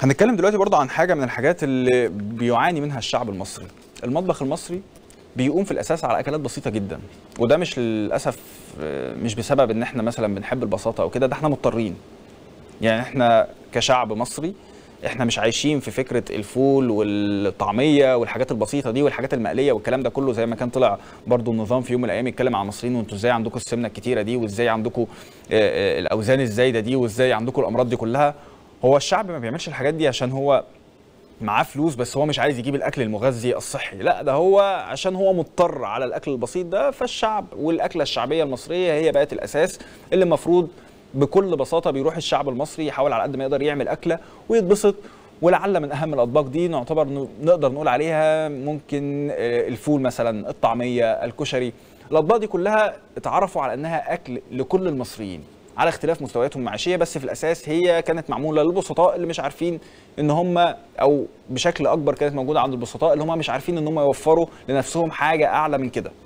هنتكلم دلوقتي برضه عن حاجه من الحاجات اللي بيعاني منها الشعب المصري المطبخ المصري بيقوم في الاساس على اكلات بسيطه جدا وده مش للاسف آه، مش بسبب ان احنا مثلا بنحب البساطه او كده ده احنا مضطرين يعني احنا كشعب مصري احنا مش عايشين في فكره الفول والطعميه والحاجات البسيطه دي والحاجات المقليه والكلام ده كله زي ما كان طلع برضو النظام في يوم من الايام يتكلم عن المصريين وانتوا ازاي عندكم السمنه الكتيره دي وازاي عندكم آه، آه، الاوزان الزايده دي وازاي عندكم الامراض دي كلها هو الشعب ما بيعملش الحاجات دي عشان هو معاه فلوس بس هو مش عايز يجيب الاكل المغذي الصحي لا ده هو عشان هو مضطر على الاكل البسيط ده فالشعب والاكله الشعبيه المصريه هي بقت الاساس اللي المفروض بكل بساطه بيروح الشعب المصري يحاول على قد ما يقدر يعمل اكله ويتبسط ولعل من اهم الاطباق دي نعتبر ن- نقدر نقول عليها ممكن آه، الفول مثلا الطعميه الكشري الاطباق دي كلها اتعرفوا على انها اكل لكل المصريين على اختلاف مستوياتهم المعيشيه بس في الاساس هي كانت معموله للبسطاء اللي مش عارفين ان هم او بشكل اكبر كانت موجوده عند البسطاء اللي هم مش عارفين ان هم يوفروا لنفسهم حاجه اعلى من كده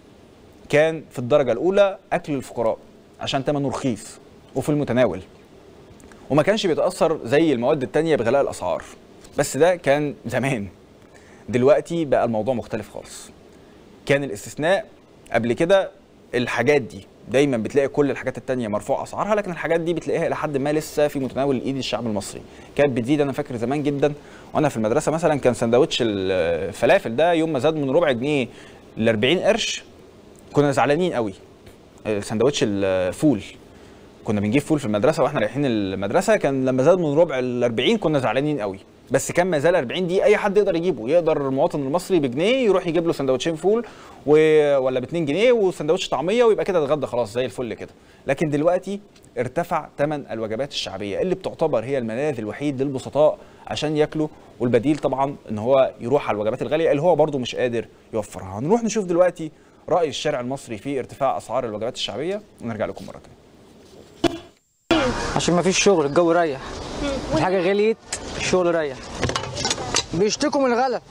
كان في الدرجه الاولى اكل الفقراء عشان ثمنه رخيص وفي المتناول وما كانش بيتاثر زي المواد التانية بغلاء الاسعار بس ده كان زمان دلوقتي بقى الموضوع مختلف خالص كان الاستثناء قبل كده الحاجات دي دايما بتلاقي كل الحاجات التانية مرفوع اسعارها لكن الحاجات دي بتلاقيها الى حد ما لسه في متناول الايد الشعب المصري كانت بتزيد انا فاكر زمان جدا وانا في المدرسه مثلا كان سندوتش الفلافل ده يوم ما زاد من ربع جنيه ل 40 قرش كنا زعلانين قوي سندوتش الفول كنا بنجيب فول في المدرسه واحنا رايحين المدرسه كان لما زاد من ربع ل 40 كنا زعلانين قوي بس كان ما زال 40 دي اي حد يقدر يجيبه يقدر المواطن المصري بجنيه يروح يجيب له سندوتشين فول و... ولا ب 2 جنيه وسندوتش طعميه ويبقى كده اتغدى خلاص زي الفل كده لكن دلوقتي ارتفع ثمن الوجبات الشعبيه اللي بتعتبر هي الملاذ الوحيد للبسطاء عشان ياكلوا والبديل طبعا ان هو يروح على الوجبات الغاليه اللي هو برده مش قادر يوفرها هنروح نشوف دلوقتي راي الشارع المصري في ارتفاع اسعار الوجبات الشعبيه ونرجع لكم مره ثانيه عشان ما فيش شغل الجو ريح الحاجه غليت الشغل ريح بيشتكوا من الغلا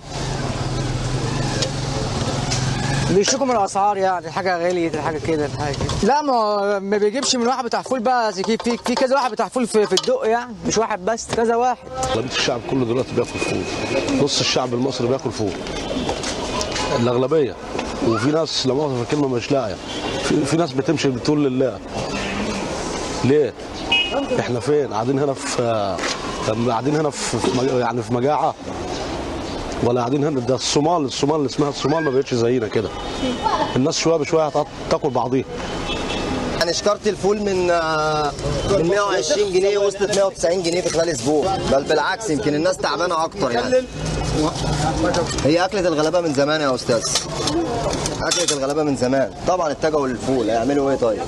بيشتكوا من الاسعار يعني الحاجه غليت الحاجه كده الحاجه كده لا ما هو ما بيجيبش من واحد بتاع فول بقى في في في كذا واحد بتاع فول في, في الدق يعني مش واحد بس كذا واحد اغلبيه الشعب كله دلوقتي بياكل فول نص الشعب المصري بياكل فول الاغلبيه وفي ناس لا مؤاخذه في الكلمه مش لاقيه في, في ناس بتمشي بتقول لله ليه؟ احنا فين؟ قاعدين هنا في طب قاعدين هنا في في مج- يعني في مجاعه ولا قاعدين هنا ده الصومال الصومال اللي اسمها الصومال ما بقتش زينا كده الناس شويه بشويه هتقعد تاكل بعضيها يعني شكارة الفول من آه، من 120 جنيه وصلت 190 جنيه في خلال اسبوع بل بالعكس يمكن الناس تعبانه اكتر يعني هي اكله الغلابه من زمان يا استاذ اكله الغلابه من زمان طبعا اتجهوا للفول هيعملوا ايه طيب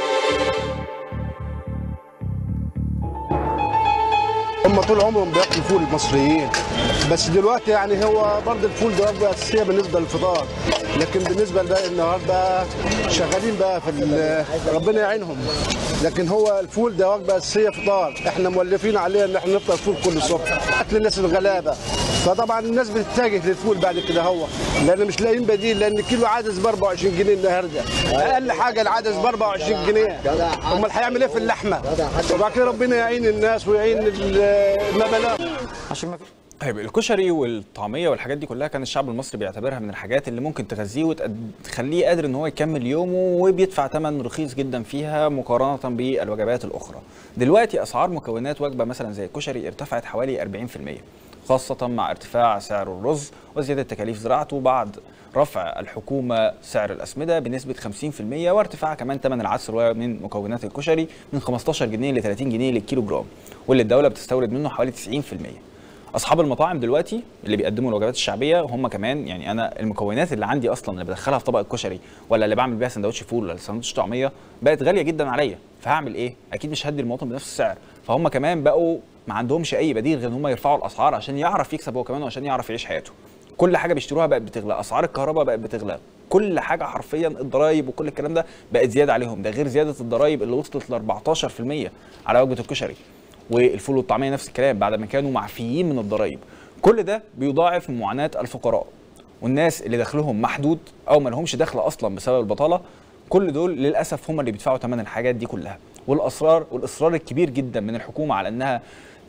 هم طول عمرهم بياكلوا فول المصريين بس دلوقتي يعني هو برضه الفول ده وجبه اساسيه بالنسبه للفطار لكن بالنسبه لده النهارده شغالين بقى في ال- ربنا يعينهم لكن هو الفول ده وجبه اساسيه فطار احنا مولفين عليه ان احنا نفطر فول كل صبح اكل الناس الغلابه فطبعا الناس بتتجه للفول بعد كده هو لان مش لاقيين بديل لان الكيلو عدس ب 24 جنيه النهارده اقل حاجه العدس ب 24 جنيه امال هيعمل ايه في اللحمه وبعد كده ربنا يعين الناس ويعين ال- ما بلاغ عشان ما فيش طيب الكشري والطعميه والحاجات دي كلها كان الشعب المصري بيعتبرها من الحاجات اللي ممكن تغذيه وتخليه قادر ان هو يكمل يومه وبيدفع ثمن رخيص جدا فيها مقارنه بالوجبات الاخرى. دلوقتي اسعار مكونات وجبه مثلا زي الكشري ارتفعت حوالي 40% خاصه مع ارتفاع سعر الرز وزياده تكاليف زراعته بعد رفع الحكومه سعر الاسمده بنسبه 50% وارتفاع كمان ثمن العدس الرواية من مكونات الكشري من 15 جنيه ل 30 جنيه للكيلو جرام واللي الدوله بتستورد منه حوالي 90%. اصحاب المطاعم دلوقتي اللي بيقدموا الوجبات الشعبيه هم كمان يعني انا المكونات اللي عندي اصلا اللي بدخلها في طبق الكشري ولا اللي بعمل بيها سندوتش فول ولا سندوتش طعميه بقت غاليه جدا عليا فهعمل ايه اكيد مش هدي المواطن بنفس السعر فهم كمان بقوا ما عندهمش اي بديل غير ان هم يرفعوا الاسعار عشان يعرف يكسب هو كمان وعشان يعرف يعيش حياته كل حاجه بيشتروها بقت بتغلى اسعار الكهرباء بقت بتغلى كل حاجه حرفيا الضرايب وكل الكلام ده بقت زياده عليهم ده غير زياده الضرايب اللي وصلت ل 14% على وجبه الكشري والفول والطعميه نفس الكلام بعد ما كانوا معفيين من الضرايب كل ده بيضاعف من معاناه الفقراء والناس اللي دخلهم محدود او ما لهمش دخل اصلا بسبب البطاله كل دول للاسف هم اللي بيدفعوا ثمن الحاجات دي كلها والاصرار والاصرار الكبير جدا من الحكومه على انها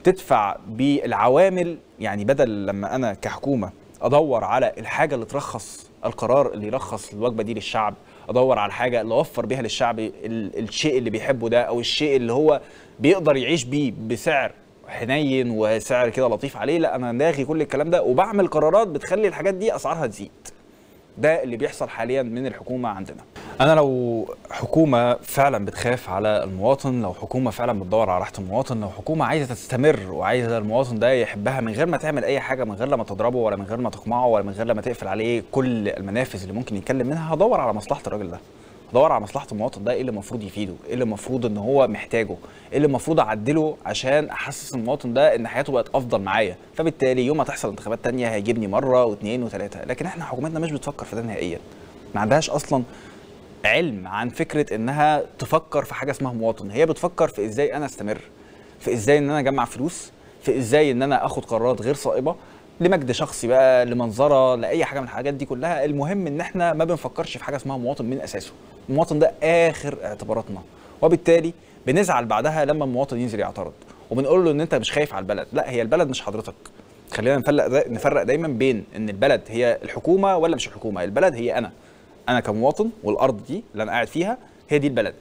تدفع بالعوامل يعني بدل لما انا كحكومه ادور على الحاجه اللي ترخص القرار اللي يرخص الوجبه دي للشعب ادور على الحاجه اللي اوفر بيها للشعب ال- الشيء اللي بيحبه ده او الشيء اللي هو بيقدر يعيش بيه بسعر حنين وسعر كده لطيف عليه لا انا لاغي كل الكلام ده وبعمل قرارات بتخلي الحاجات دي اسعارها تزيد ده اللي بيحصل حاليا من الحكومه عندنا انا لو حكومه فعلا بتخاف على المواطن لو حكومه فعلا بتدور على راحه المواطن لو حكومه عايزه تستمر وعايزه المواطن ده يحبها من غير ما تعمل اي حاجه من غير لما تضربه ولا من غير ما تقمعه ولا من غير لما تقفل عليه كل المنافذ اللي ممكن يتكلم منها هدور على مصلحه الراجل ده هدور على مصلحه المواطن ده ايه اللي المفروض يفيده ايه اللي المفروض ان هو محتاجه ايه اللي المفروض اعدله عشان احسس المواطن ده ان حياته بقت افضل معايا فبالتالي يوم ما تحصل انتخابات تانية هيجيبني مره واثنين وثلاثه لكن احنا حكومتنا مش بتفكر في ده نهائيا ما عندهاش اصلا علم عن فكره انها تفكر في حاجه اسمها مواطن هي بتفكر في ازاي انا استمر في ازاي ان انا اجمع فلوس في ازاي ان انا اخد قرارات غير صائبه لمجد شخصي بقى لمنظره لاي حاجه من الحاجات دي كلها المهم ان احنا ما بنفكرش في حاجه اسمها مواطن من اساسه المواطن ده اخر اعتباراتنا وبالتالي بنزعل بعدها لما المواطن ينزل يعترض وبنقول له ان انت مش خايف على البلد لا هي البلد مش حضرتك خلينا نفرق دا نفرق دايما بين ان البلد هي الحكومه ولا مش الحكومه البلد هي انا انا كمواطن والارض دي اللي انا قاعد فيها هي دي البلد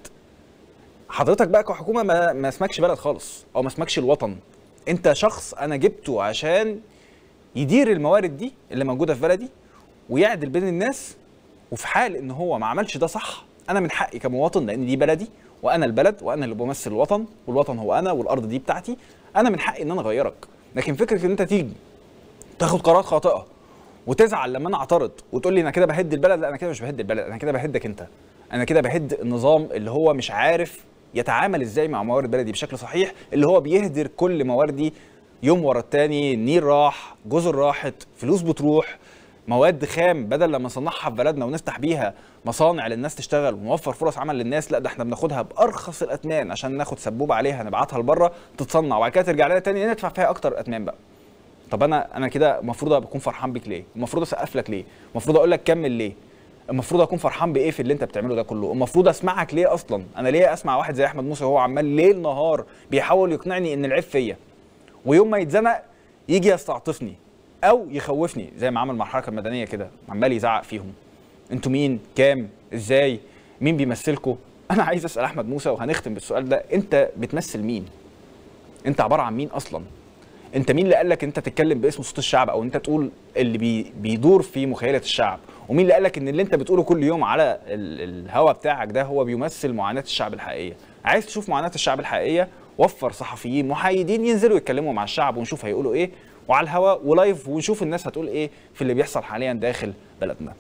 حضرتك بقى كحكومه ما, ما اسمكش بلد خالص او ما اسمكش الوطن انت شخص انا جبته عشان يدير الموارد دي اللي موجوده في بلدي ويعدل بين الناس وفي حال ان هو ما عملش ده صح انا من حقي كمواطن لان دي بلدي وانا البلد وانا اللي بمثل الوطن والوطن هو انا والارض دي بتاعتي انا من حقي ان انا اغيرك لكن فكره ان انت تيجي تاخد قرارات خاطئه وتزعل لما انا اعترض وتقول لي انا كده بهد البلد لا انا كده مش بهد البلد انا كده بهدك انت انا كده بهد النظام اللي هو مش عارف يتعامل ازاي مع موارد بلدي بشكل صحيح اللي هو بيهدر كل مواردي يوم ورا التاني النيل راح جزر راحت فلوس بتروح مواد خام بدل لما نصنعها في بلدنا ونفتح بيها مصانع للناس تشتغل ونوفر فرص عمل للناس لا ده احنا بناخدها بارخص الاثمان عشان ناخد سبوبه عليها نبعتها لبره تتصنع وبعد كده ترجع لنا تاني ندفع فيها اكتر اثمان بقى طب انا انا كده المفروض ابقى اكون فرحان بيك ليه؟ المفروض اسقف لك ليه؟ المفروض اقول لك كمل ليه؟ المفروض اكون فرحان بايه في اللي انت بتعمله ده كله؟ المفروض اسمعك ليه اصلا؟ انا ليه اسمع واحد زي احمد موسى وهو عمال ليل نهار بيحاول يقنعني ان العيب فيا ويوم ما يتزنق يجي يستعطفني او يخوفني زي ما عمل مع الحركه المدنيه كده عمال يزعق فيهم انتوا مين؟ كام؟ ازاي؟ مين بيمثلكوا؟ انا عايز اسال احمد موسى وهنختم بالسؤال ده انت بتمثل مين؟ انت عباره عن مين اصلا؟ انت مين اللي قال لك انت تتكلم باسم صوت الشعب او انت تقول اللي بي بيدور في مخيله الشعب ومين اللي قال لك ان اللي انت بتقوله كل يوم على ال- الهوا بتاعك ده هو بيمثل معاناه الشعب الحقيقيه عايز تشوف معاناه الشعب الحقيقيه وفر صحفيين محايدين ينزلوا يتكلموا مع الشعب ونشوف هيقولوا ايه وعلى الهوا ولايف ونشوف الناس هتقول ايه في اللي بيحصل حاليا داخل بلدنا